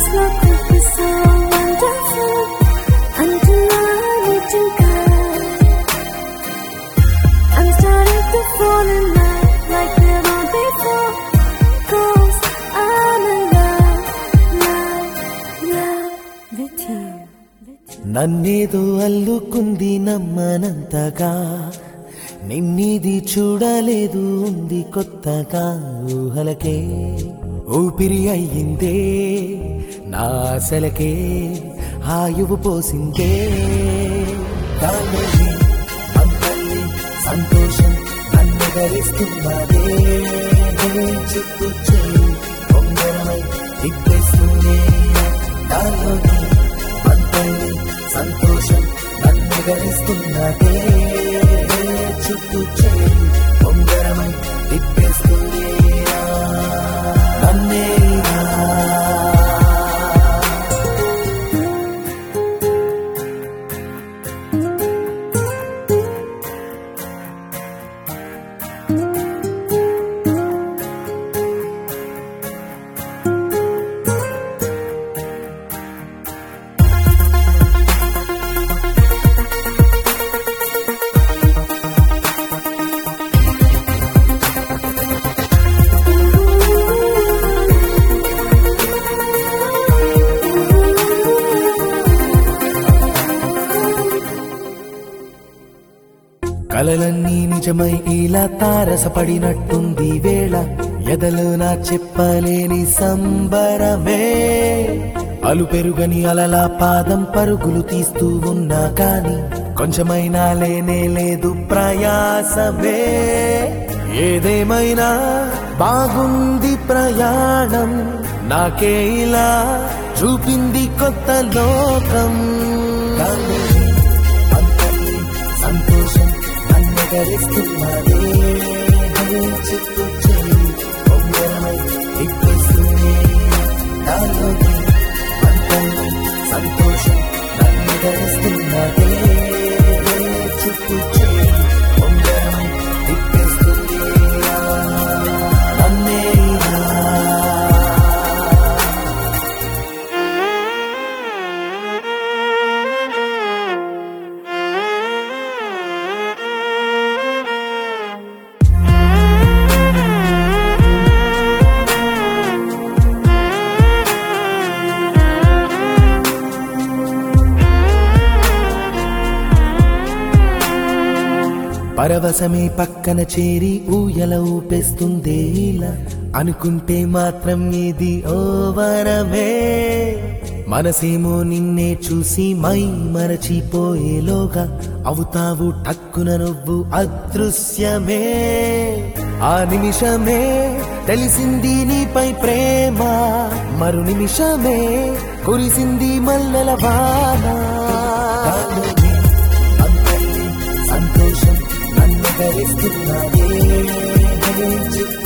what could be so wonderful until I meet you, I'm starting to fall in love like never before. Cause I'm in love, love, love with you. నన్నేదో అల్లుకుంది నమ్మనంతగా నిన్నిది చూడలేదు ఉంది కొత్తగా ఊహలకే ఊపిరి అయ్యిందే నా ఆశలకే ఆయువు పోసిందే దానిని అంతల్లి సంతోషం నన్ను ధరిస్తున్నదే చుట్టూ చేయి బొంగరమై తిప్పేస్తుంది దానిని అంతల్లి సంతోషం నన్ను ధరిస్తున్నదే చుట్టూ చేయి బొంగరమై తిప్పేస్తుంది నన్నే కలలన్నీ నిజమై ఇలా తారసపడినట్టుంది వేళ ఎదలో నా చెప్పలేని సంబరమే అలు పెరుగని అలలా పాదం పరుగులు తీస్తూ ఉన్నా కాని కొంచెమైనా లేనే లేదు ప్రయాసమే ఏదేమైనా బాగుంది ప్రయాణం నాకే ఇలా చూపింది కొత్త లోకం అంతల్లి సంతోషం నన్ను ధరిస్తున్నదే చుట్టూ చేయి బొంగరమై తిప్పేస్తుంది నాలోని అంతల్లి సంతోషం నన్ను ధరిస్తున్నదే చుట్టూ చేయి బొంగరమై తిప్పేస్తుంది నన్నే పరవశమే పక్కన చేరి ఊయల ఊపేస్తుందే ఇలా అనుకుంటే మాత్రం ఇది ఓ వరమే మనసేమో నిన్నే చూసి మై మరచిపోయేలోగా అవుతావు టక్కున నువ్వు అదృశ్యమే ఆ నిమిషమే తెలిసింది నీపై ప్రేమ మరు నిమిషమే కురిసింది మల్లెల వాన అంతల్లి సంతోషం నన్ను ధరిస్తున్నదే చుట్టూ